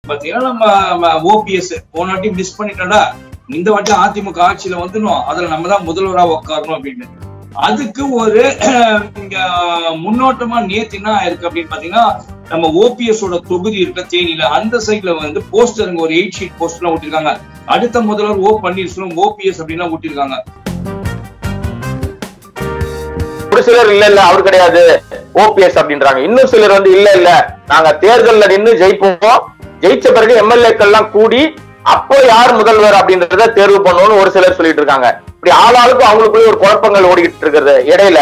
பாத்தீங்கன்னா நம்ம ஓபிஎஸ் போன வாட்டி மிஸ் பண்ணிட்டோம்டா இந்த வாட்டி அதிமுக ஆட்சியில வந்துடும் அதுல நம்ம தான் முதல்வரா உட்காரணும் அப்படின்னு அதுக்கு ஒரு இங்க முன்னோட்டமா நேத்து என்ன ஆயிருக்கு அப்படின்னு பாத்தீங்கன்னா நம்ம ஓபிஎஸ் ஓட தொகுதி இருக்க தேனியில அந்த சைட்ல வந்து போஸ்டருங்க ஒரு எயிட் ஷீட் போஸ்டர் எல்லாம் ஒட்டிருக்காங்க அடுத்த முதல்வர் ஓ பன்னீர்செல்வம் ஓபிஎஸ் அப்படின்னா ஒட்டிருக்காங்க ஒரு சிலர் இல்ல இல்ல அவர் கிடையாது ஓபிஎஸ் அப்படின்றாங்க இன்னும் சிலர் வந்து இல்ல இல்ல நாங்க தேர்தல்ல நின்னு ஜெயிப்போம் ஜெயிச்ச பிறகு எம்எல்ஏக்கள் எல்லாம் கூடி அப்போ யார் முதல்வர் அப்படின்றத தேர்வு பண்ணணும்னு ஒரு சிலர் சொல்லிட்டு இருக்காங்க இப்படி ஆளாளுக்கும் அவங்களுக்குள்ள ஒரு குழப்பங்கள் ஓடிக்கிட்டு இருக்கிறது இடையில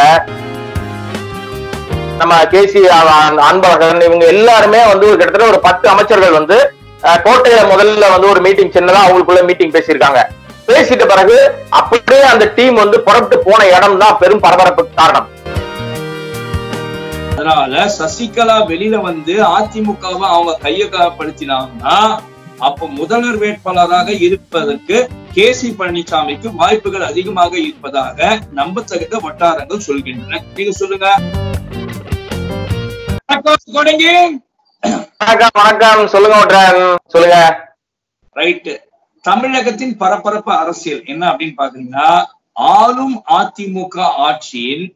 நம்ம கேசி அன்பழகன் இவங்க எல்லாருமே வந்து ஒரு கிட்டத்தட்ட ஒரு பத்து அமைச்சர்கள் வந்து அஹ், கோட்டையில முதல்ல வந்து ஒரு மீட்டிங் சின்னதா அவங்களுக்குள்ள மீட்டிங் பேசியிருக்காங்க பேசிட்ட பிறகு அப்படியே அந்த டீம் வந்து புறப்பட்டு போன இடம் தான் பெரும் பரபரப்புக்கு காரணம் அதனால சசிகலா வெளியில வந்து அதிமுகவை அவங்க கையகப்படுத்தினாங்கன்னா அப்ப முதல்வர் வேட்பாளராக இருப்பதற்கு கே சி பழனிசாமிக்கு வாய்ப்புகள் அதிகமாக இருப்பதாக நம்பத்தகுந்த வட்டாரங்கள் சொல்கின்றன நீங்க சொல்லுங்க வணக்கம், தொடங்கி வணக்கம் வணக்கம் சொல்லுங்க ஒற்றன் சொல்லுங்க ரைட்டு தமிழகத்தின் பரபரப்பு அரசியல் என்ன அப்படின்னு பாத்தீங்கன்னா ஆளும் அதிமுக ஆட்சியில்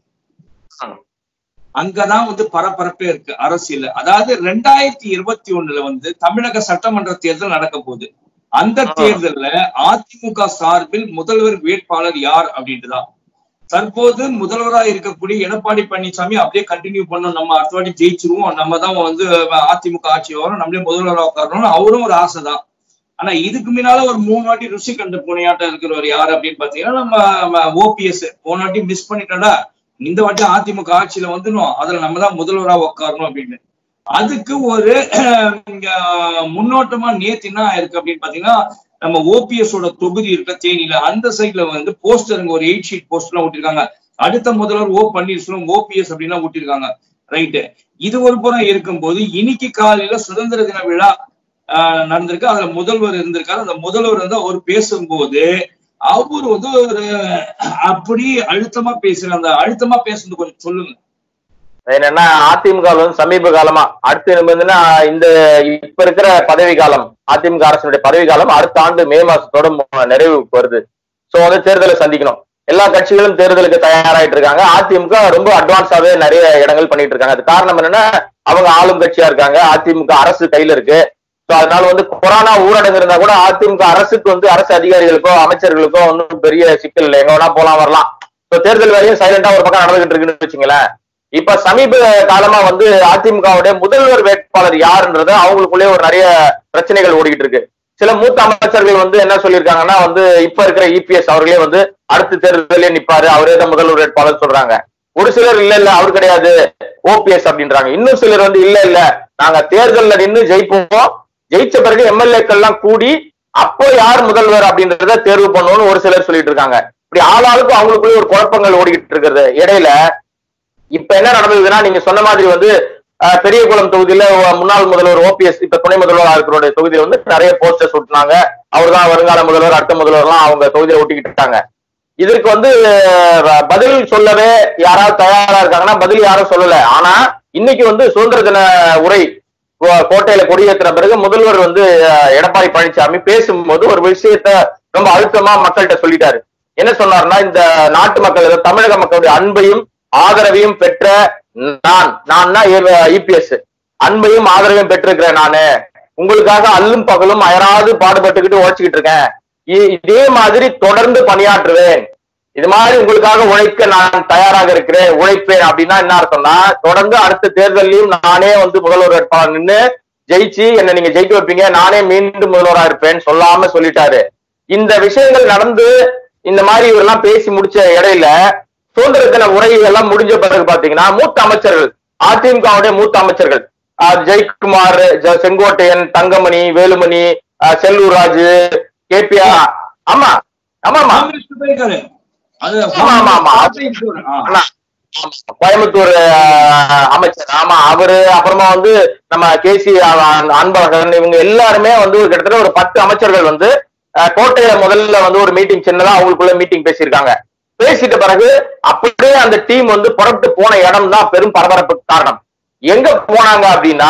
அங்கதான் வந்து பரபரப்பே இருக்கு அரசியல் அதாவது ரெண்டாயிரத்தி இருபத்தி ஒண்ணுல வந்து தமிழக சட்டமன்ற தேர்தல் நடக்க போகுது அந்த ஆ. தேர்தல்ல அதிமுக சார்பில் முதல்வர் வேட்பாளர் யார் அப்படின்ட்டுதான் தற்போது முதல்வரா இருக்கக்கூடிய எடப்பாடி பழனிசாமி அப்படியே கண்டினியூ பண்ணணும் நம்ம அடுத்த வாட்டி ஜெயிச்சிருவோம் நம்ம தான் வந்து அதிமுக ஆட்சி வரும் நம்மளே முதல்வரா உட்காரணும்னு அவரும் ஒரு ஆசை தான் ஆனா இதுக்கு முன்னால ஒரு மூணு வாட்டி ருசி கண்டு புனையாட்டம் இருக்கிறவர் யார் அப்படின்னு பாத்தீங்கன்னா நம்ம ஓபிஎஸ் போன வாட்டி மிஸ் பண்ணிட்டோம்டா இந்த வாட்டி அதிமுக ஆட்சியில வந்துடும் அதுல நம்ம தான் முதல்வரா உட்காரணும் அப்படின்னு அதுக்கு ஒரு இங்க முன்னோட்டமா நேத்து என்ன ஆயிருக்கு அப்படின்னு பாத்தீங்கன்னா நம்ம ஓபிஎஸ் ஓட தொகுதி இருக்க தேனியில அந்த சைட்ல வந்து போஸ்டருங்க ஒரு எயிட் ஷீட் போஸ்டர் எல்லாம் ஒட்டிருக்காங்க அடுத்த முதல்வர் ஓ பன்னீர்செல்வம் ஓபிஎஸ் அப்படின்னா ஒட்டிருக்காங்க ரைட்டு இது ஒரு புறம் இருக்கும்போது இன்னைக்கு காலையில சுதந்திர தின விழா ஆஹ் நடந்திருக்கு அதுல முதல்வர் இருந்திருக்காரு அந்த முதல்வர் வந்து அவர் பேசும்போது அவர் வந்து ஒரு அப்படி அழுத்தமா பேசுற அந்த அழுத்தமா பேசுறது கொஞ்சம் சொல்லுங்க என்னன்னா அதிமுக ல வந்து சமீப காலமா அடுத்து இருந்ததுன்னா இந்த இப்ப இருக்கிற பதவி காலம் அதிமுக அரசினுடைய பதவி காலம் அடுத்த ஆண்டு மே மாசத்தோட மு- நிறைவுக்கு வருது சோ வந்து தேர்தலை சந்திக்கணும் எல்லா கட்சிகளும் தேர்தலுக்கு தயாராயிட்டு இருக்காங்க அதிமுக ரொம்ப அட்வான்ஸாவே நிறைய இடங்கள் பண்ணிட்டு இருக்காங்க அது காரணம் என்னன்னா அவங்க ஆளும் கட்சியா இருக்காங்க அதிமுக அரசு கையில இருக்கு சோ அதனால வந்து கொரோனா ஊரடங்கு இருந்தா கூட அதிமுக அரசுக்கு வந்து அரசு அதிகாரிகளுக்கோ அமைச்சர்களுக்கோ ஒன்றும் பெரிய சிக்கல் இல்லை எங்க வேணா போலாம் வரலாம் சோ தேர்தல் வேலையும் சைலண்டா ஒரு பக்கம் நடந்துகிட்டு இருக்குன்னு வச்சுங்களேன் இப்ப சமீப காலமா வந்து அதிமுகவுடைய முதல்வர் வேட்பாளர் யாருன்றது அவங்களுக்குள்ளே ஒரு நிறைய பிரச்சனைகள் ஓடிக்கிட்டு இருக்கு சில மூத்த அமைச்சர்கள் வந்து என்ன சொல்லியிருக்காங்கன்னா வந்து இப்ப இருக்கிற இபிஎஸ் அவர்களே வந்து அடுத்த தேர்தலே நிப்பாரு அவரே தான் முதல்வர் வேட்பாளர் சொல்றாங்க ஒரு சிலர் இல்ல இல்ல அவர் கிடையாது ஓபிஎஸ் அப்படின்றாங்க இன்னும் சிலர் வந்து இல்ல இல்ல நாங்க தேர்தல்ல நின்னு ஜெயிப்போம் ஜெயிச்ச பிறகு எம்எல்ஏக்கள் எல்லாம் கூடி அப்போ யார் முதல்வர் அப்படின்றத தேர்வு பண்ணணும்னு ஒரு சிலர் சொல்லிட்டு இருக்காங்க இப்படி ஆளாளுக்கும் அவங்களுக்குள்ள ஒரு குழப்பங்கள் ஓடிக்கிட்டு இருக்கிறது இடையில இப்ப என்ன நடந்ததுன்னா நீங்க சொன்ன மாதிரி வந்து அஹ், பெரியகுளம் தொகுதியில ஒ- முன்னாள் முதல்வர் ஓபிஎஸ் இப்ப துணை முதல்வராக இருக்கிற தொகுதியில வந்து நிறைய போஸ்டர்ஸ் ஒட்டினாங்க அவர் தான் வருங்கால முதல்வர் அடுத்த முதல்வர்லாம் அவங்க தொகுதியில ஒட்டிக்கிட்டு இருக்காங்க இதற்கு வந்து அஹ், பதில் சொல்லவே யாராவது தயாரா இருக்காங்கன்னா பதில் யாரும் சொல்லல ஆனா இன்னைக்கு வந்து சுதந்திர தின உரை கோ- கோட்டையில கொடியேற்றின பிறகு முதல்வர் வந்து அஹ், எடப்பாடி பழனிசாமி பேசும்போது ஒரு விஷயத்த ரொம்ப அழுத்தமா மக்கள்கிட்ட சொல்லிட்டாரு என்ன சொன்னாருன்னா இந்த நாட்டு மக்கள் அதாவது தமிழக மக்களுடைய அன்பையும் ஆதரவையும் பெற்ற நான் நான் இபிஎஸ் அன்பையும் ஆதரவையும் பெற்றிருக்கிறேன் நானு உங்களுக்காக அல்லும் பகலும் அயராது பாடுபட்டுக்கிட்டு உழைச்சிக்கிட்டு இருக்கேன் இ- இதே மாதிரி தொடர்ந்து பணியாற்றுவேன் இது மாதிரி உங்களுக்காக உழைக்க நான் தயாராக இருக்கிறேன் உழைப்பேன் அப்படின்னா என்ன அர்த்தம்னா தொடர்ந்து அடுத்த தேர்தலையும் நானே வந்து முதல்வர் வேட்பாளர் நின்னு ஜெயிச்சு என்ன நீங்க ஜெயிக்க வைப்பீங்க நானே மீண்டும் முதல்வரா இருப்பேன்னு சொல்லாம சொல்லிட்டாரு இந்த விஷயங்கள் நடந்து இந்த மாதிரி இவரெல்லாம் பேசி முடிச்ச இடையில சுதந்திர தின உரை எல்லாம் முடிஞ்ச பிறகு பாத்தீங்கன்னா மூத்த அமைச்சர்கள் அதிமுகவுடைய மூத்த அமைச்சர்கள் ஆஹ் ஜெயக்குமார் ஜ- செங்கோட்டையன் தங்கமணி வேலுமணி ஆஹ் செல்லூர் ராஜு கேபிஆர் ஆமா ஆமா ஆமா காங்கிரஸ் போயிருக்காரு அது ஆமா, ஆமா, ஆமா. ஆ. அண்ணா, கோயம்புத்தூர் ஆஹ், அமைச்சர் ஆமா அவரு அப்புறமா வந்து நம்ம கேசி அன்பழகன் இவங்க எல்லாருமே வந்து ஒரு கிட்டத்தட்ட ஒரு பத்து அமைச்சர்கள் வந்து ஆஹ், கோட்டையில முதல்ல வந்து ஒரு மீட்டிங் சின்னதா அவங்களுக்குள்ள மீட்டிங் பேசியிருக்காங்க பேசிட்ட பிறகு அப்படியே அந்த டீம் வந்து புறப்பட்டு போன இடம் தான் பெரும் பரபரப்புக்கு காரணம் எங்க போனாங்க அப்படின்னா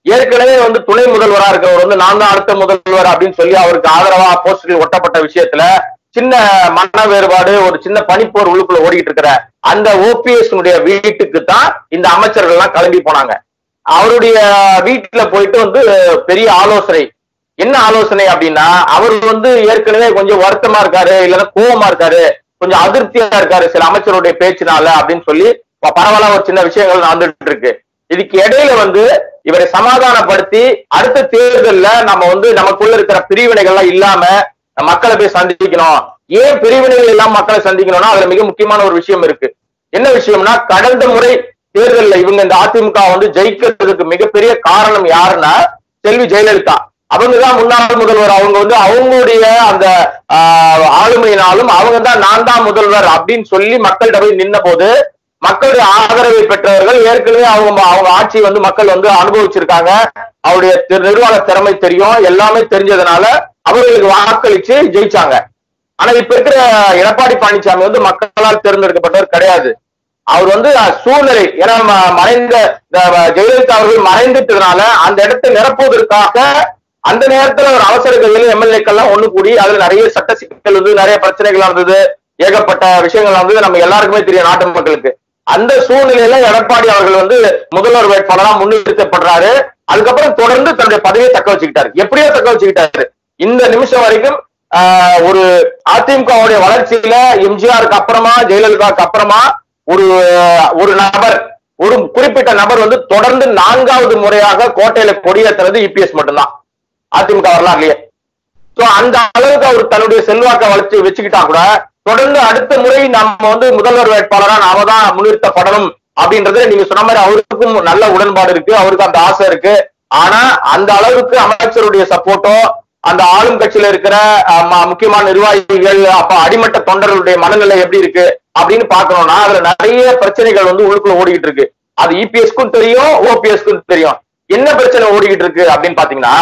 ஏற்கனவே வந்து துணை முதல்வரா இருக்கிறவர் வந்து நான் தான் அடுத்த முதல்வர் அப்படின்னு சொல்லி அவருக்கு ஆதரவா போஸ்டர்கள் ஒட்டப்பட்ட விஷயத்துல சின்ன மன வேறுபாடு ஒரு சின்ன பனிப்போர் உள்ளுக்குள்ள ஓடிக்கிட்டு இருக்கிற அந்த ஓபிஎஸ் வீட்டுக்கு தான் இந்த அமைச்சர்கள் எல்லாம் கிளம்பி போனாங்க அவருடைய வீட்டுல போயிட்டு வந்து பெரிய ஆலோசனை என்ன ஆலோசனை அப்படின்னா அவர் வந்து ஏற்கனவே கொஞ்சம் வருத்தமா இருக்காரு இல்லைன்னா கோவமா இருக்காரு கொஞ்சம் அதிருப்தியா இருக்காரு சில அமைச்சருடைய பேச்சினால அப்படின்னு சொல்லி ப- பரவலா ஒரு சின்ன விஷயங்கள் நடந்துட்டு இருக்கு இதுக்கு இடையில வந்து இவரை சமாதானப்படுத்தி அடுத்த தேர்தல்ல நம்ம வந்து நமக்குள்ள இருக்கிற பிரிவினைகள்லாம் இல்லாம மக்களை போய் சந்திக்கணும் ஏன் பிரிவினைகள் இல்லாம மக்களை சந்திக்கணும்னா அதுல மிக முக்கியமான ஒரு விஷயம் இருக்கு என்ன விஷயம்னா கடந்த முறை தேர்தல்ல இவங்க இந்த அதிமுக வந்து ஜெயிக்கிறதுக்கு மிகப்பெரிய காரணம் யாருன்னா செல்வி ஜெயலலிதா அவங்கதான் முன்னாள் முதல்வர் அவங்க வந்து அவங்களுடைய அந்த ஆஹ், ஆளுமையினாலும் அவங்க தான் நான் தான் முதல்வர் அப்படின்னு சொல்லி மக்கள்கிட்ட போய் நின்ன போது மக்களுடைய ஆதரவை பெற்றவர்கள் ஏற்கனவே அவங்க அவங்க ஆட்சி வந்து மக்கள் வந்து அனுபவிச்சிருக்காங்க அவருடைய தி- நிர்வாக திறமை தெரியும் எல்லாமே தெரிஞ்சதுனால அவர்களுக்கு வாக்களிச்சு ஜெயிச்சாங்க ஆனா இப்ப இருக்கிற எடப்பாடி பழனிசாமி வந்து மக்களால் தேர்ந்தெடுக்கப்பட்டவர் கிடையாது அவர் வந்து அஹ், சூழ்நிலை ஏன்னா ம- மறைந்த இந்த வ- ஜெயலலிதா அவர்கள் மறைந்துட்டதுனால அந்த இடத்தை நிரப்புவதற்காக அந்த நேரத்துல ஒரு அவசர கையில் எம்எல்ஏக்கள்லாம் ஒண்ணு கூடி அதுல நிறைய சட்ட சிக்கல் வந்து நிறைய பிரச்சனைகள் இருந்தது ஏகப்பட்ட விஷயங்கள் வந்து நம்ம எல்லாருக்குமே தெரியும் நாட்டு மக்களுக்கு அந்த சூழ்நிலையில எடப்பாடி அவர்கள் வந்து முதல்வர் வேட்பாளரா முன்னிறுத்தப்படுறாரு அதுக்கப்புறம் தொடர்ந்து தன்னுடைய பதவியை தக்க வச்சுக்கிட்டாரு எப்படியோ தக்க வச்சுக்கிட்டாரு இந்த நிமிஷம் வரைக்கும் ஆஹ், ஒரு அதிமுகவுடைய வளர்ச்சியில எம்ஜிஆருக்கு அப்புறமா ஜெயலலிதாவுக்கு அப்புறமா ஒரு ஒரு நபர் ஒரு குறிப்பிட்ட நபர் வந்து தொடர்ந்து நான்காவது முறையாக கோட்டையில கொடியேற்றுறது இபிஎஸ் மட்டும்தான் அதிமுக வரலாறுலயே சோ அந்த அளவுக்கு அவர் தன்னுடைய செல்வாக்கை வளர்ச்சி வச்சுக்கிட்டா கூட தொடர்ந்து அடுத்த முறை நம்ம வந்து முதல்வர் வேட்பாளரா நாம தான் முன்னிறுத்தப்படணும் அப்படின்றதுல நீங்க சொன்ன மாதிரி அவருக்கும் நல்ல உடன்பாடு இருக்கு அவருக்கு அந்த ஆசை இருக்கு ஆனா அந்த அளவுக்கு அமைச்சருடைய சப்போர்ட்டோ அந்த ஆளும் கட்சியில இருக்கிற அஹ், ம- முக்கியமான நிர்வாகிகள் அப்ப அடிமட்ட தொண்டர்களுடைய மனநிலை எப்படி இருக்கு அப்படின்னு பார்க்கணும்னா அதுல நிறைய பிரச்சனைகள் வந்து உள்ளுக்குள்ள ஓடிக்கிட்டு இருக்கு அது இபிஎஸ்க்கும் தெரியும் ஓபிஎஸ்க்கும் தெரியும் என்ன பிரச்சனை ஓடிக்கிட்டு இருக்கு அப்படின்னு பாத்தீங்கன்னா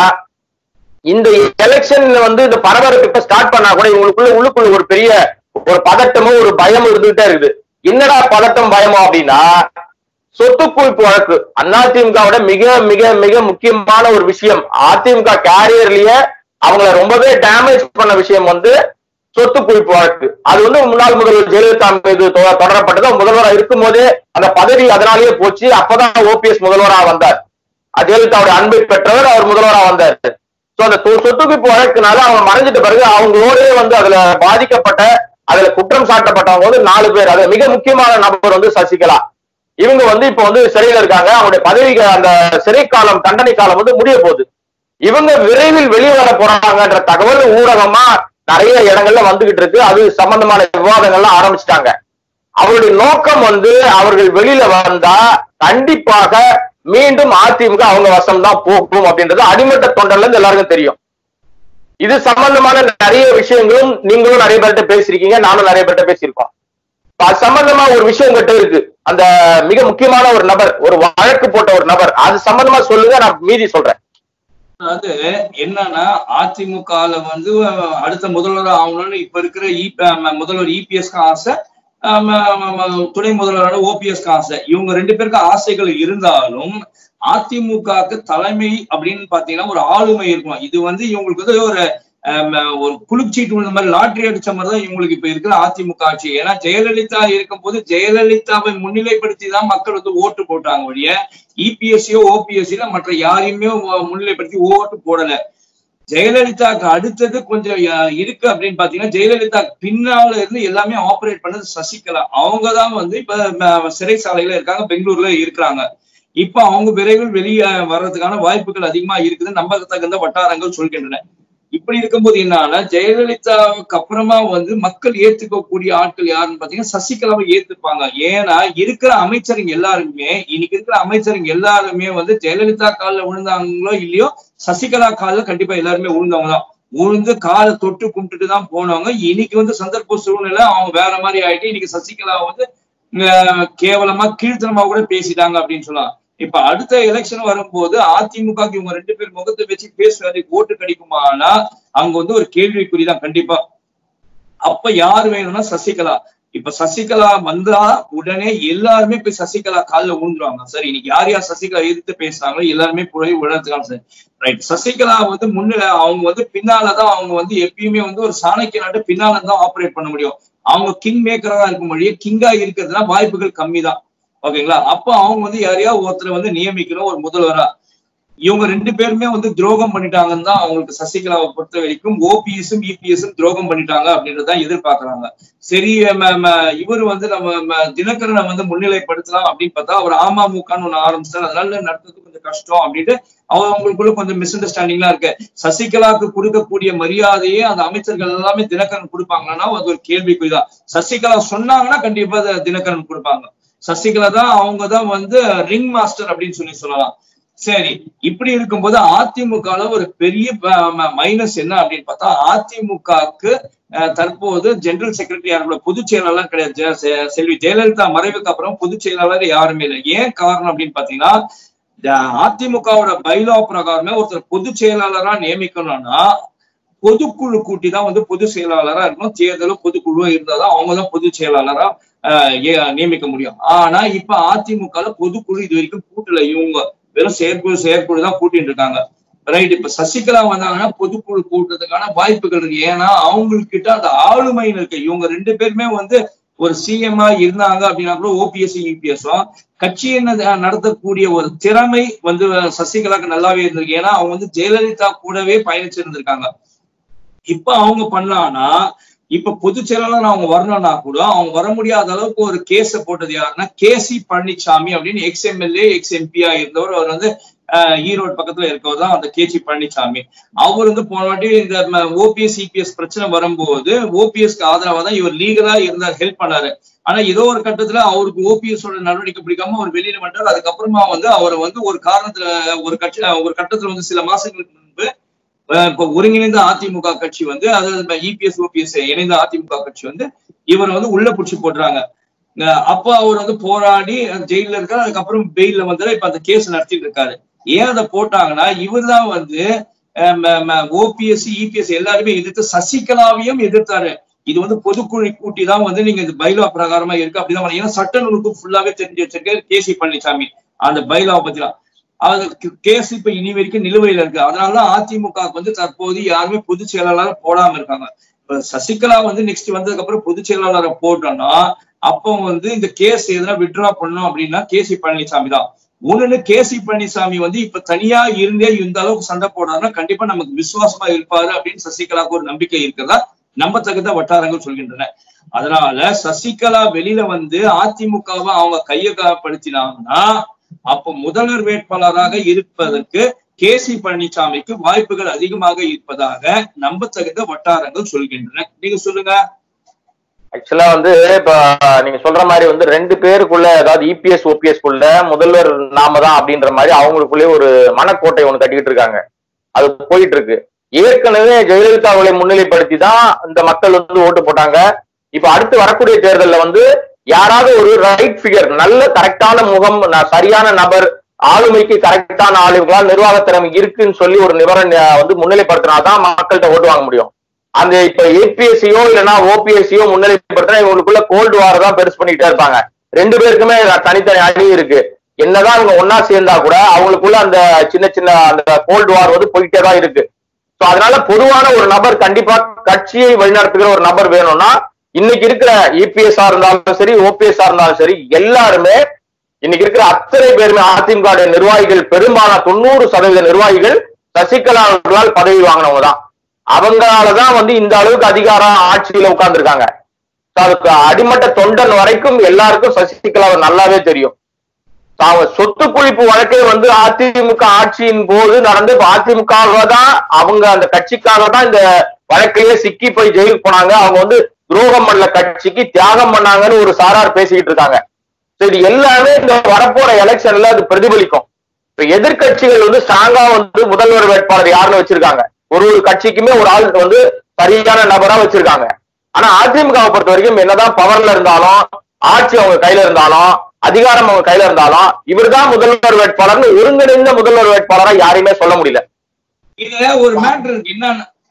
இந்த எலெக்ஷன்ல வந்து இந்த பரபரப்பு இப்ப ஸ்டார்ட் பண்ணா கூட இவங்களுக்குள்ள உள்ளுக்குள்ள ஒரு பெரிய ஒரு பதட்டமும் ஒரு பயமும் இருந்துகிட்டே இருக்குது என்னடா பதட்டம் பயமோ அப்படின்னா சொத்து குவிப்பு வழக்கு அதிமுகவோட மிக மிக மிக முக்கியமான ஒரு விஷயம் அதிமுக கேரியர்லயே அவங்கள ரொம்பவே டேமேஜ் பண்ண விஷயம் வந்து சொத்து குவிப்பு வழக்கு அது வந்து முன்னாள் முதல்வர் ஜெயலலிதா மீது தொ- தொடரப்பட்டது அவங்க முதல்வரா இருக்கும் போதே அந்த பதவி அதனாலேயே போச்சு அப்பதான் ஓபிஎஸ் முதல்வரா வந்தார் அது ஜெயலலிதாவுடைய அன்பை பெற்றவர் அவர் முதல்வரா வந்தார் சோ அந்த சொ- சொத்து குவிப்பு வழக்குனால அவங்க மறைஞ்சிட்ட பிறகு அவங்களோடே வந்து அதுல பாதிக்கப்பட்ட அதுல குற்றம் சாட்டப்பட்டவங்க வந்து நாலு பேர் அதுல மிக முக்கியமான நபர் வந்து சசிகலா இவங்க வந்து இப்ப வந்து சிறையில இருக்காங்க அவங்களுடைய பதவி அந்த சிறை காலம் தண்டனை காலம் வந்து முடிய போகுது இவங்க விரைவில் வெளியே வர போறாங்கன்ற தகவல் ஊடகமா நிறைய இடங்கள்ல வந்துகிட்டு இருக்கு அது சம்பந்தமான விவாதங்கள்லாம் ஆரம்பிச்சிட்டாங்க அவருடைய நோக்கம் வந்து அவர்கள் வெளியில வந்தா கண்டிப்பாக மீண்டும் அதிமுக அவங்க வசம் தான் போகும் அப்படின்றது அடிமட்ட தொண்டர்ல இருந்து எல்லாருக்கும் தெரியும் இது சம்பந்தமான நிறைய விஷயங்களும் நீங்களும் நிறைய பேர்கிட்ட பேசியிருக்கீங்க நானும் நிறைய பேர்கிட்ட பேசியிருக்கோம் இப்ப அது சம்பந்தமா ஒரு விஷயம் கிட்ட இருக்கு அந்த மிக முக்கியமான ஒரு நபர் ஒரு வழக்கு போட்ட ஒரு நபர் அது சம்பந்தமா சொல்லுங்க நான் மீதி சொல்றேன் அதாவது என்னன்னா அதிமுகல வந்து அஹ், அடுத்த முதல்வர் ஆகணும்னு இப்ப இருக்கிற இ முதல்வர் இபிஎஸ்க்கு ஆசை ஆஹ் ம- ம- ம- துணை முதல்வரான ஓபிஎஸ்க்கு ஆசை இவங்க ரெண்டு பேருக்கு ஆசைகள் இருந்தாலும் அதிமுகவுக்கு தலைமை அப்படின்னு பாத்தீங்கன்னா ஒரு ஆளுமை இருக்கும் இது வந்து இவங்களுக்கு வந்து ஒரு ஆஹ் ம- ஒரு குளிர்ச்சீட்டு விழுந்த மாதிரி லாட்டரி அடிச்ச மாதிரி தான் இவங்களுக்கு இப்ப இருக்கிற அதிமுக ஆட்சி ஏன்னா ஜெயலலிதா இருக்கும்போது ஜெயலலிதாவை முன்னிலைப்படுத்தி தான் மக்கள் வந்து ஓட்டு போட்டாங்க ஒழிய இபிஎஸ்சியோ ஓபிஎஸ்சியோ மற்ற யாரையுமே ஒ- முன்னிலைப்படுத்தி ஓட்டு போடல ஜெயலலிதாக்கு அடுத்தது கொஞ்சம் அஹ், இருக்கு அப்படின்னு பாத்தீங்கன்னா ஜெயலலிதா பின்னால இருந்து எல்லாமே ஆபரேட் பண்ணது சசிகலா அவங்க தான் வந்து இப்ப ம, சிறைச்சாலையில இருக்காங்க பெங்களூர்ல இருக்கிறாங்க இப்ப அவங்க விரைவில் வெளியே வர்றதுக்கான வாய்ப்புகள் அதிகமா இருக்குது நம்பத்தகுந்த வட்டாரங்கள் சொல்கின்றன இப்படி இருக்கும்போது என்னன்னா ஜெயலலிதாவுக்கு அப்புறமா வந்து மக்கள் ஏத்துக்கக்கூடிய ஆட்கள் யாருன்னு பாத்தீங்கன்னா சசிகலாவை ஏத்துப்பாங்க ஏன்னா இருக்கிற அமைச்சருங்க எல்லாருமே இன்னைக்கு இருக்கிற அமைச்சருங்க எல்லாருமே வந்து ஜெயலலிதா காலில் விழுந்தாங்களோ இல்லையோ சசிகலா காலில் கண்டிப்பா எல்லாருமே விழுந்தவங்க தான் விழுந்து காலை தொட்டு கும்பிட்டுட்டு தான் போனவங்க இன்னைக்கு வந்து சந்தர்ப்ப சூழ்நிலை அவங்க வேற மாதிரி ஆயிட்டு இன்னைக்கு சசிகலா வந்து அஹ், கேவலமா கீழ்த்தனமா கூட பேசிட்டாங்க அப்படின்னு சொல்லலாம் இப்ப அடுத்த எலெக்ஷன் வரும்போது அதிமுக இவங்க ரெண்டு பேர் முகத்தை வச்சு பேசுறது ஓட்டு கிடைக்குமானா அங்க வந்து ஒரு கேள்விக்குறிதான் கண்டிப்பா அப்ப யார் வேணும்னா சசிகலா இப்ப சசிகலா வந்தா உடனே எல்லாருமே போய் சசிகலா காலில் விழுந்துருவாங்க சார் இன்னைக்கு யார் யார் சசிகலா எதிர்த்து பேசுறாங்களோ எல்லாருமே போய் விழறதுக்கான சார் ரைட் சசிகலா வந்து முன்னில அவங்க வந்து பின்னாலதான் அவங்க வந்து எப்பயுமே வந்து ஒரு சாணக்கிய நாட்டு பின்னால தான் ஆப்ரேட் பண்ண முடியும் அவங்க கிங் மேக்கரா தான் இருக்க முடியும் கிங்கா இருக்கிறதுனா வாய்ப்புகள் கம்மி தான் ஓகேங்களா அப்ப அவங்க வந்து யாரையா ஒருத்தரை வந்து நியமிக்கணும் ஒரு முதல்வரா இவங்க ரெண்டு பேருமே வந்து துரோகம் பண்ணிட்டாங்கன்னு தான் அவங்களுக்கு சசிகலாவை பொறுத்த வரைக்கும் ஓபிஎஸும் இபிஎஸும் துரோகம் பண்ணிட்டாங்க அப்படின்றதான் எதிர்பார்க்கறாங்க சரி இவர் வந்து நம்ம தினகரனை வந்து முன்னிலைப்படுத்தலாம் அப்படின்னு பார்த்தா அவர் அமமுகன்னு ஒண்ணு ஆரம்பிச்சார் அதனால நடத்துறது கொஞ்சம் கஷ்டம் அப்படின்ட்டு அவங்க அவங்களுக்குள்ள கொஞ்சம் மிஸ் அண்டர்ஸ்டாண்டிங்லாம் இருக்கு சசிகலாவுக்கு கொடுக்கக்கூடிய மரியாதையே அந்த அமைச்சர்கள் எல்லாமே தினகரன் கொடுப்பாங்கன்னா அது ஒரு கேள்விக்குறிதான் சசிகலா சொன்னாங்கன்னா கண்டிப்பா தினகரன் கொடுப்பாங்க சசிகலா தான் அவங்க தான் வந்து ரிங் மாஸ்டர் அப்படின்னு சொல்லி சொல்லலாம் சரி இப்படி இருக்கும்போது அதிமுக ஒரு பெரிய மைனஸ் என்ன அப்படின்னு பார்த்தா அதிமுகவுக்கு தற்போது ஜெனரல் செக்ரட்டரி யாரும் பொதுச் செயலாளர் கிடையாது செல்வி ஜெயலலிதா மறைவுக்கு அப்புறம் பொதுச் செயலாளர் யாருமே இல்லை ஏன் காரணம் அப்படின்னு பாத்தீங்கன்னா அதிமுகவோட பைலா பிரகாரமே ஒருத்தர் பொதுச் செயலாளரா நியமிக்கணும்னா பொதுக்குழு கூட்டி தான் வந்து பொதுச் செயலாளரா இருக்கணும் தேர்தலும் பொதுக்குழு இருந்தாதான் அவங்க தான் பொதுச் செயலாளரா நியமிக்க முடியும் ஆனா இப்ப அதிமுக பொதுக்குழு இது வரைக்கும் கூட்டல இவங்க வெறும் செயற்குழு செயற்குழு தான் கூட்டிட்டு இருக்காங்க ரைட் இப்ப சசிகலா வந்தாங்கன்னா பொதுக்குழு கூட்டுறதுக்கான வாய்ப்புகள் இருக்கு ஏன்னா அவங்களுக்கு கிட்ட அந்த ஆளுமை இருக்கு இவங்க ரெண்டு பேருமே வந்து ஒரு சிஎம்ஆ இருந்தாங்க அப்படின்னா கூட ஓபிஎஸ் யூபிஎஸும் கட்சியை நடத்தக்கூடிய ஒரு திறமை வந்து சசிகலாக்கு நல்லாவே இருந்திருக்கு ஏன்னா அவங்க வந்து ஜெயலலிதா கூடவே பயணிச்சிருந்திருக்காங்க இப்ப அவங்க பண்ணானா இப்ப பொதுச் செயலாளர் அவங்க வரணும்னா கூட அவங்க வர முடியாத அளவுக்கு ஒரு கேஸ போட்டது யாருன்னா கே சி பழனிசாமி அப்படின்னு எக்ஸ் எம்எல்ஏ எக்ஸ் எம்பியா இருந்தவர் அவர் வந்து ஈரோடு பக்கத்துல இருக்கவர் தான் அந்த கே சி பழனிசாமி அவர் வந்து போன வாட்டி இந்த ஓபிஎஸ் இபிஎஸ் பிரச்சனை வரும்போது ஓபிஎஸ்க்கு ஆதரவா தான் இவர் லீகலா இருந்தார் ஹெல்ப் பண்ணாரு ஆனா ஏதோ ஒரு கட்டத்துல அவருக்கு ஓபிஎஸ் ஓட நடவடிக்கை பிடிக்காம அவர் வெளியில வந்தார் அதுக்கப்புறமா வந்து அவர் வந்து ஒரு காரணத்துல ஒரு கட்சி ஒரு கட்டத்துல வந்து சில மாசங்களுக்கு முன்பு இப்ப ஒருங்கிணைந்த அதிமுக கட்சி வந்து அதாவது இபிஎஸ் ஓபிஎஸ் இணைந்த அதிமுக கட்சி வந்து இவரை வந்து உள்ள புடிச்சு போடுறாங்க அப்ப அவர் வந்து போராடி ஜெயில இருக்காரு அதுக்கப்புறம் பெயில வந்து இப்ப அந்த கேஸ் நடத்திட்டு இருக்காரு ஏன் அதை போட்டாங்கன்னா இவர் தான் வந்து ஓபிஎஸ் இபிஎஸ் எல்லாருமே எதிர்த்து சசிகலாவையும் எதிர்த்தாரு இது வந்து பொதுக்குழு கூட்டி தான் வந்து நீங்க இந்த பைலா பிரகாரமா இருக்கு அப்படிதான் ஏன்னா சட்ட நூலுக்கு ஃபுல்லாவே தெரிஞ்சு வச்சிருக்க கே சி பழனிசாமி அந்த பைலாவை பத்திலாம் அது கேஸ் இப்ப இனி வரைக்கும் நிலுவையில இருக்கு அதனாலதான் அதிமுக வந்து தற்போது யாருமே பொதுச் செயலாளர் போடாம இருக்காங்க இப்ப சசிகலா வந்து நெக்ஸ்ட் வந்ததுக்கு அப்புறம் பொதுச் செயலாளரை போட்டோம்னா அப்போ வந்து இந்த கேஸ் எதனா விட்ரா பண்ணோம் அப்படின்னா கே சி பழனிசாமி தான் ஒண்ணுன்னு கே சி பழனிசாமி வந்து இப்ப தனியா இருந்தே இந்த அளவுக்கு சண்டை போடாருன்னா கண்டிப்பா நமக்கு விசுவாசமா இருப்பாரு அப்படின்னு சசிகலாவுக்கு ஒரு நம்பிக்கை இருக்கிறதா நம்பத்தகுந்த வட்டாரங்கள் சொல்கின்றன அதனால சசிகலா வெளியில வந்து அதிமுகவை அவங்க கையகப்படுத்தினாங்கன்னா அப்ப முதல்வர் வேட்பாளராக இருப்பதற்கு கே சி பழனிசாமிக்கு வாய்ப்புகள் அதிகமாக இருப்பதாக நம்பத்தகுந்த வட்டாரங்கள் சொல்கின்றன நீங்க சொல்லுங்க ஆக்சுவலா வந்து இப்ப நீங்க சொல்ற மாதிரி வந்து ரெண்டு பேருக்குள்ள அதாவது இபிஎஸ் ஓபிஎஸ் குள்ள முதல்வர் நாம தான் அப்படின்ற மாதிரி அவங்களுக்குள்ளே ஒரு மனக்கோட்டை ஒண்ணு கட்டிக்கிட்டு இருக்காங்க அது போயிட்டு இருக்கு ஏற்கனவே ஜெயலலிதா அவர்களை முன்னிலைப்படுத்தி தான் இந்த மக்கள் வந்து ஓட்டு போட்டாங்க இப்ப அடுத்து வரக்கூடிய தேர்தல்ல வந்து யாராவது ஒரு ரைட் ஃபிகர் நல்ல கரெக்டான முகம் சரியான நபர் ஆளுமைக்கு கரெக்டான ஆளுமைகளால் நிர்வாகத்திறமை இருக்குன்னு சொல்லி ஒரு நிபரன் வந்து முன்னிலைப்படுத்தினாதான் மக்கள்கிட்ட ஓட்டு வாங்க முடியும் அந்த இப்ப ஏபிஎஸ்சியோ இல்லைன்னா ஓபிஎஸ்சியோ முன்னிலைப்படுத்தினா இவங்களுக்குள்ள கோல்டு வார் தான் பெருசு பண்ணிக்கிட்டே இருப்பாங்க ரெண்டு பேருக்குமே தனித்தனி அணி இருக்கு என்னதான் இவங்க ஒன்னா சேர்ந்தா கூட அவங்களுக்குள்ள அந்த சின்ன சின்ன அந்த கோல்டு வார் வந்து போயிட்டே தான் இருக்கு சோ அதனால பொதுவான ஒரு நபர் கண்டிப்பா கட்சியை வழிநடத்துகிற ஒரு நபர் வேணும்னா இன்னைக்கு இருக்கிற இபிஎஸ்ஆ இருந்தாலும் சரி ஓபிஎஸ்ஆ இருந்தாலும் சரி எல்லாருமே இன்னைக்கு இருக்கிற அத்தனை பேருமே அதிமுக நிர்வாகிகள் பெரும்பாலான தொண்ணூறு சதவீத நிர்வாகிகள் சசிகலா அவர்களால் பதவி வாங்கினவங்க தான் அவங்களாலதான் வந்து இந்த அளவுக்கு அதிகாரம் ஆட்சியில உட்கார்ந்துருக்காங்க அதுக்கு அடிமட்ட தொண்டன் வரைக்கும் எல்லாருக்கும் சசிகலாவை நல்லாவே தெரியும் அவங்க சொத்து குழிப்பு வழக்கே வந்து அதிமுக ஆட்சியின் போது நடந்து அதிமுக தான் அவங்க அந்த கட்சிக்காக தான் இந்த வழக்கையே சிக்கி போய் ஜெயிலுக்கு போனாங்க அவங்க வந்து துரோகம் பண்ணல கட்சிக்கு தியாகம் பண்ணாங்கன்னு ஒரு சாரார் பேசிக்கிட்டு இருக்காங்க இது எல்லாமே இந்த வரப்போற எலெக்ஷன்ல அது பிரதிபலிக்கும் இப்ப எதிர்கட்சிகள் வந்து ஸ்ட்ராங்கா வந்து முதல்வர் வேட்பாளர் யாருன்னு வச்சிருக்காங்க ஒரு ஒரு கட்சிக்குமே ஒரு ஆள் வந்து சரியான நபரா வச்சிருக்காங்க ஆனா அதிமுகவை பொறுத்த வரைக்கும் என்னதான் பவர்ல இருந்தாலும் ஆட்சி அவங்க கையில இருந்தாலும் அதிகாரம் அவங்க கையில இருந்தாலும் இவர்தான் முதல்வர் வேட்பாளர்னு ஒருங்கிணைந்த முதல்வர் வேட்பாளரா யாரையுமே சொல்ல முடியல இதுல ஒரு மேட்ரு இருக்கு என்ன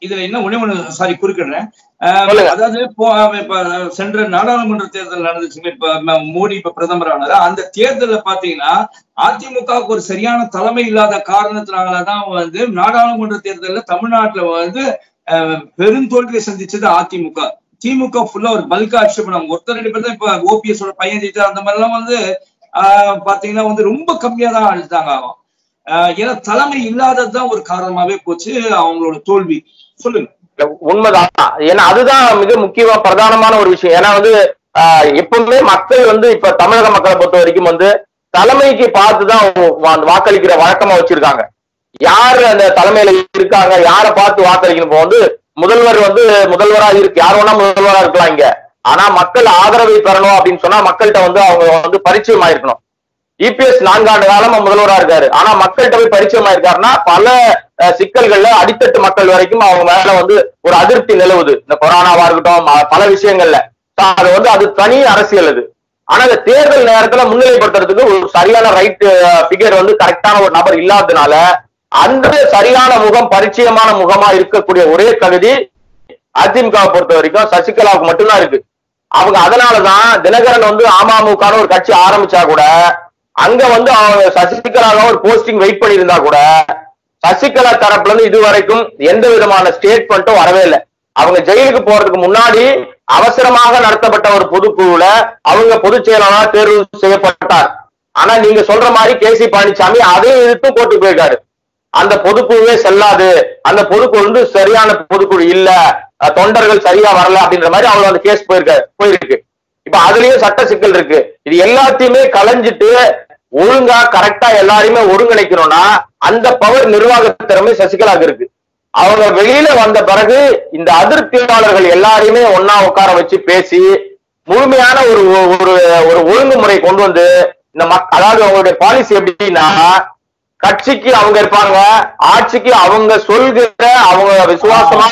இதுல என்ன ஒண்ணே ஒண்ணு சாரி குறுக்கிடுறேன் ஆஹ் சொல்லுங்க. அதாவது போ- இப்ப சென்ற நாடாளுமன்ற தேர்தல் நடந்துச்சுங்க இப்ப ம- மோடி இப்ப பிரதமர் ஆனாரு அந்த தேர்தல்ல பாத்தீங்கன்னா அதிமுகவுக்கு ஒரு சரியான தலைமை இல்லாத காரணத்தினாலதான் வந்து நாடாளுமன்ற தேர்தல்ல தமிழ்நாட்டுல வந்து ஆஹ் பெருந்தோல்வியை சந்திச்சது அதிமுக திமுக ஃபுல்லா ஒரு பல்கா அடிச்சு பண்ணாங்க ஒருத்தர் ரெண்டு பேர் தான் இப்ப ஓபிஎஸ் ஓட பையன் ஜெயிச்சா அந்த மாதிரி எல்லாம் வந்து ஆஹ் பாத்தீங்கன்னா வந்து ரொம்ப கம்மியா தான் அழிச்சாங்க அவன் ஆஹ் ஏன்னா தலைமை இல்லாததுதான் ஒரு காரணமாவே போச்சு அவங்களோட தோல்வி சொல்லுங்க இல்ல, உண்மைதான் ஏன்னா அதுதான் மிக முக்கியமா பிரதானமான ஒரு விஷயம் ஏன்னா வந்து ஆஹ், எப்பவுமே மக்கள் வந்து இப்ப தமிழக மக்களை பொறுத்த வரைக்கும் வந்து தலைமைக்கு பார்த்துதான் வா- வாக்களிக்கிற வழக்கமா வச்சிருக்காங்க யார் அந்த தலைமையில இருக்காங்க யாரை பார்த்து வாக்களிக்கணும் இப்போ வந்து முதல்வர் வந்து முதல்வரா இருக்கு யார் வேணா முதல்வரா இருக்கலாம் இங்க ஆனா மக்கள் ஆதரவை பெறணும் அப்படின்னு சொன்னா மக்கள்கிட்ட வந்து அவங்க வந்து பரிச்சயமா இருக்கணும் இபிஎஸ் நான்காண்டு காலமா முதல்வரா இருக்காரு ஆனா மக்கள்கிட்ட போய் பரிச்சயமா இருக்காருன்னா பல அஹ், சிக்கல்கள்ல அடித்தட்டு மக்கள் வரைக்கும் அவங்க மேல வந்து ஒரு அதிருப்தி நிலவுது இந்த கொரோனாவா இருக்கட்டும் ம- பல விஷயங்கள்ல So, அது வந்து அது தனி அரசியல் அது ஆனா இந்த தேர்தல் நேரத்துல முன்னிலைப்படுத்துறதுக்கு ஒரு சரியான ரைட் ஃபிகர் வந்து கரெக்டான ஒரு நபர் இல்லாததுனால அந்த சரியான முகம் பரிச்சயமான முகமா இருக்கக்கூடிய ஒரே தகுதி அதிமுகவை பொறுத்த வரைக்கும் சசிகலாவுக்கு மட்டும்தான் இருக்கு அவங்க அதனாலதான் தினகரன் வந்து அமமுகன்னு ஒரு கட்சி ஆரம்பிச்சா கூட அங்க வந்து அவங்க சசிகலாவை ஒரு போஸ்டிங் வெயிட் பண்ணியிருந்தா கூட சசிகலா தரப்புல இருந்து இது வரைக்கும் எந்த விதமான ஸ்டேட்மெண்ட்டும் வரவே இல்லை அவங்க ஜெயிலுக்கு போறதுக்கு முன்னாடி அவசரமாக நடத்தப்பட்ட ஒரு பொதுக்குழுல அவங்க பொதுச் செயலாளர் தேர்வு செய்யப்பட்டார் ஆனா நீங்க சொல்ற மாதிரி கே சி பழனிசாமி அதையும் இழுத்து போட்டு போயிருக்காரு அந்த பொதுக்குழுவே செல்லாது அந்த பொதுக்குழு வந்து சரியான பொதுக்குழு இல்ல அஹ் தொண்டர்கள் சரியா வரல அப்படின்ற மாதிரி அவங்க அந்த கேஸ் போயிருக்க போயிருக்கு இப்ப அதுலயும் சட்ட சிக்கல் இருக்கு இது எல்லாத்தையுமே களைஞ்சிட்டு ஒழுங்கா கரெக்டா எல்லாரையுமே ஒருங்கிணைக்கணும்னா அந்த பவர் நிர்வாக திறமை சசிகலாக்கு இருக்கு அவங்க வெளியில வந்த பிறகு இந்த அதிருப்தியாளர்கள் எல்லாரையுமே ஒன்னா உட்கார வச்சு பேசி முழுமையான ஒரு ஒரு ஒரு ஒழுங்குமுறை கொண்டு வந்து இந்த மக் அதாவது அவங்களுடைய பாலிசி எப்படின்னா கட்சிக்கு அவங்க இருப்பாங்க ஆட்சிக்கு அவங்க சொல்கிற அவங்க விசுவாசமா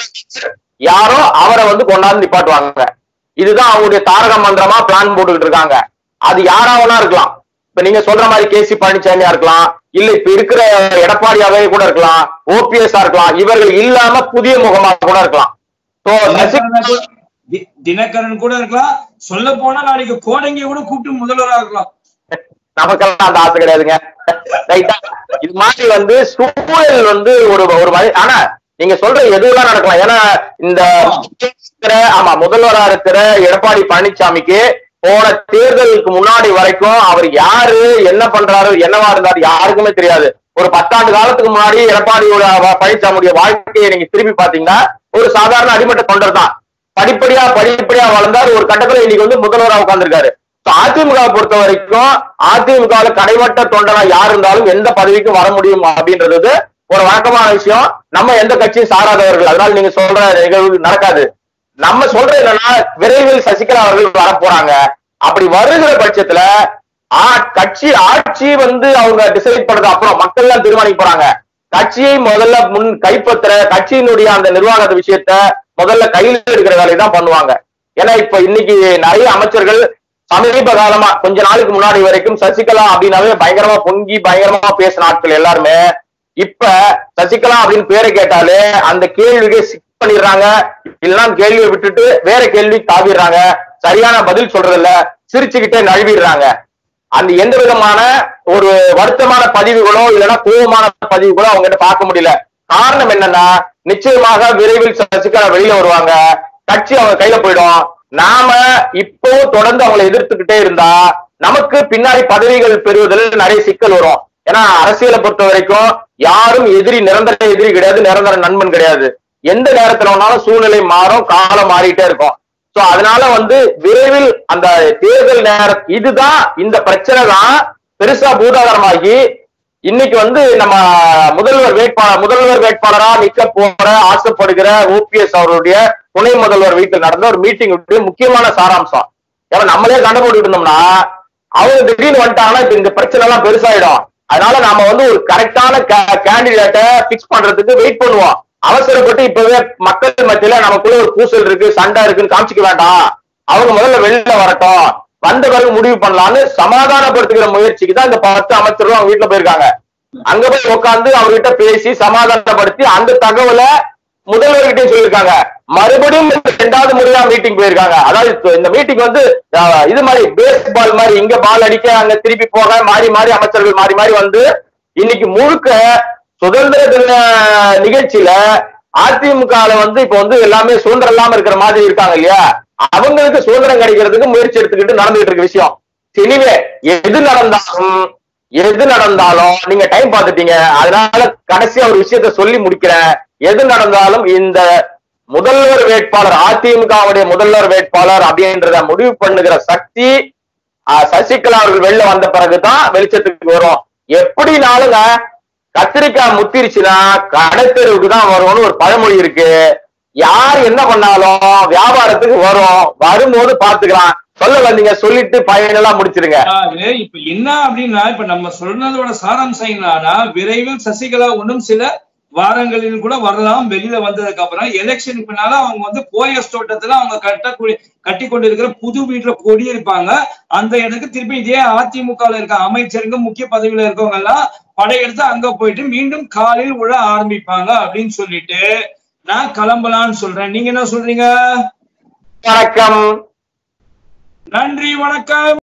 யாரோ அவரை வந்து கொண்டாந்து நிப்பாட்டுவாங்க இதுதான் அவங்களுடைய தாரக மந்திரமா பிளான் போட்டுக்கிட்டு இருக்காங்க அது யாராவனா இருக்கலாம் இப்ப நீங்க சொல்ற மாதிரி கே சி பழனிசாமியா இருக்கலாம் இல்ல இப்ப இருக்கிற எடப்பாடியாவே கூட இருக்கலாம் ஓபிஎஸ் இருக்கலாம் இவர்கள் இல்லாம புதிய முகமா கூட இருக்கலாம் So, தினகரன் கூட- தி- தினகரன் கூட இருக்கலாம் சொல்ல போனா நாளைக்கு கோடங்கிய கூட கூப்பிட்டு முதல்வரா இருக்கலாம் நமக்கெல்லாம் அந்த ஆசை கிடையாதுங்க ரைட்டா இது மாதிரி வந்து சூழல் வந்து ஒரு ஒரு வழி ஆனா நீங்க சொல்ற எதுவெல்லாம் நடக்கலாம் ஏன்னா இந்த இருக்கிற ஆமா முதல்வரா இருக்கிற எடப்பாடி பழனிசாமிக்கு போன தேர்தலுக்கு முன்னாடி வரைக்கும் அவர் யாரு என்ன பண்றாரு என்னவா இருந்தாரு யாருக்குமே தெரியாது ஒரு பத்தாண்டு காலத்துக்கு முன்னாடி எடப்பாடியோட வ- பழனிசாமியுடைய வாழ்க்கையை நீங்க திரும்பி பாத்தீங்கன்னா ஒரு சாதாரண அடிமட்ட தொண்டர் தான் படிப்படியா படிப்படியா வளர்ந்தார் ஒரு கட்டத்துல இன்னைக்கு வந்து முதல்வரா உட்கார்ந்திருக்காரு So, அதிமுக பொறுத்த வரைக்கும் அதிமுகவில் கடைமட்ட தொண்டனா யார் இருந்தாலும் எந்த பதவிக்கும் வர முடியும் அப்படின்றது ஒரு வழக்கமான விஷயம் நம்ம எந்த கட்சியும் சாராதவர்கள் அதனால நீங்க சொல்ற நிகழ்வு நடக்காது நம்ம சொல்றது என்னன்னா விரைவில் சசிகலா அவர்கள் வர போறாங்க அப்படி வருகிற பட்சத்துல ஆ- கட்சி ஆட்சி வந்து அவங்க டிசைட் பண்றது அப்புறம் மக்கள் எல்லாம் தீர்மானிக்க போறாங்க கட்சியை முதல்ல முன் கைப்பற்ற கட்சியினுடைய அந்த நிர்வாக விஷயத்த முதல்ல கையில் எடுக்கிற வேலையை தான் பண்ணுவாங்க ஏன்னா இப்ப இன்னைக்கு நிறைய அமைச்சர்கள் சமீப காலமா கொஞ்ச நாளுக்கு முன்னாடி வரைக்கும் சசிகலா அப்படின்னாவே பயங்கரமா பொங்கி பயங்கரமா பேசின ஆட்கள் எல்லாருமே இப்ப சசிகலா அப்படின்னு பேரை கேட்டாலே அந்த கேள்விக்கு சிக் பண்ணிடுறாங்க இல்லைன்னா அந்த கேள்வியை விட்டுட்டு வேற கேள்வி தாவிடுறாங்க சரியான பதில் சொல்றது இல்ல சிரிச்சுக்கிட்டே நழுவிடுறாங்க அந்த எந்த விதமான ஒரு வருத்தமான பதிவுகளோ இல்லைன்னா கோபமான பதிவுகளோ அவங்க கிட்ட பார்க்க முடியல காரணம் என்னன்னா நிச்சயமாக விரைவில் சசிகலா வெளியில வருவாங்க கட்சி அவங்க கையில போயிடும் நாம இப்போ தொடர்ந்து அவங்களை எதிர்த்துக்கிட்டே இருந்தா நமக்கு பின்னாடி பதவிகள் பெறுவதில் நிறைய சிக்கல் வரும் ஏன்னா அரசியலை பொறுத்த வரைக்கும் யாரும் எதிரி நிரந்தர எதிரி கிடையாது நிரந்தர நண்பன் கிடையாது எந்த நேரத்துல வேணாலும் சூழ்நிலை மாறும் காலம் மாறிட்டே இருக்கும் சோ அதனால வந்து விரைவில் அந்த தேர்தல் நேரம் இதுதான் இந்த பிரச்சனை தான் பெருசா பூதாகரமாகி இன்னைக்கு வந்து நம்ம முதல்வர் வேட்பாளர் முதல்வர் வேட்பாளரா நிக்க போற ஆசைப்படுகிற ஓபிஎஸ் அவருடைய துணை முதல்வர் வீட்டில் நடந்த ஒரு மீட்டிங் முக்கியமான சாராம்சம் ஏன்னா நம்மளே கண்டுபிடிட்டு இருந்தோம்னா அவங்க திடீர்னு வந்துட்டாங்கன்னா இப்ப இந்த பிரச்சனை எல்லாம் பெருசாயிடும் அதனால நாம வந்து ஒரு கரெக்டான கேண்டிடேட்டை பிக்ஸ் பண்றதுக்கு வெயிட் பண்ணுவோம் அவசரப்பட்டு இப்பவே மக்கள் மத்தியில நமக்குள்ள ஒரு பூசல் இருக்கு சண்டை இருக்குன்னு காமிச்சிக்க வேண்டாம் அவங்க முதல்ல வெளியில வரட்டும் வந்த பிறகு முடிவு பண்ணலாம்னு சமாதானப்படுத்துகிற முயற்சிக்கு தான் இந்த பத்து அமைச்சர்களும் அவங்க வீட்டுல போயிருக்காங்க அங்க போய் உட்கார்ந்து அவர்கிட்ட பேசி சமாதானப்படுத்தி அந்த தகவலை முதல்வர்கிட்ட சொல்லியிருக்காங்க மறுபடியும் ரெண்டாவது முறையா மீட்டிங் போயிருக்காங்க அதாவது இப்ப இந்த மீட்டிங் வந்து அஹ், இது மாதிரி பேஸ்பால் மாதிரி இங்க பால் அடிக்க அங்க திருப்பி போக மாறி மாறி அமைச்சர்கள் மாறி மாறி வந்து இன்னைக்கு முழுக்க சுதந்திர தின நிகழ்ச்சியில அதிமுக ல வந்து இப்ப வந்து எல்லாமே சுதந்திரம் இல்லாம இருக்கிற மாதிரி இருக்காங்க இல்லையா அவங்களுக்கு சுதந்திரம் கிடைக்கிறதுக்கு முயற்சி எடுத்துக்கிட்டு நடந்துகிட்டு இருக்க விஷயம் எனிவே எது நடந்தாலும் எது நடந்தாலும் நீங்க டைம் பார்த்துட்டீங்க அதனால கடைசியா ஒரு விஷயத்த சொல்லி முடிக்கிறேன் எது நடந்தாலும் இந்த முதல்வர் வேட்பாளர் அதிமுகவுடைய முதல்வர் வேட்பாளர் அப்படின்றத முடிவு பண்ணுகிற சக்தி ஆஹ், சசிகலா அவர்கள் வெளில வந்த பிறகுதான் வெளிச்சத்துக்கு வரும் எப்படினாலுங்க கத்திரிக்காய் முத்திருச்சுன்னா கடைத்தெருவுக்கு தான் வரும்னு ஒரு பழமொழி இருக்கு யார் என்ன பண்ணாலும் வியாபாரத்துக்கு வரும் வரும்போது பாத்துக்கலாம் சொல்ல வந்தீங்க சொல்லிட்டு பயனெல்லாம் முடிச்சிருங்க அதாவது இப்ப என்ன அப்படின்னா இப்ப நம்ம சொன்னதோட சாராம்சம் என்னன்னா விரைவில் சசிகலா ஒன்றும் சில வாரங்களில் கூட வரலாம் வெளியில வந்ததுக்கு அப்புறம் எலெக்ஷனுக்கு பின்னால அவங்க வந்து போயஸ் தோட்டத்துல அவங்க கட்டக்கூடிய கட்டி கொண்டிருக்கிற புது வீட்டுல குடியிருப்பாங்க அந்த இடத்துக்கு திருப்பி இதே அதிமுகல இருக்க அமைச்சருங்க முக்கிய பதவியில இருக்கவங்க எல்லாம் படையெடுத்து அங்க போயிட்டு மீண்டும் காலில் உழ ஆரம்பிப்பாங்க அப்படின்னு சொல்லிட்டு நான் கிளம்பலான்னு சொல்றேன் நீங்க என்ன சொல்றீங்க வணக்கம் நன்றி வணக்கம்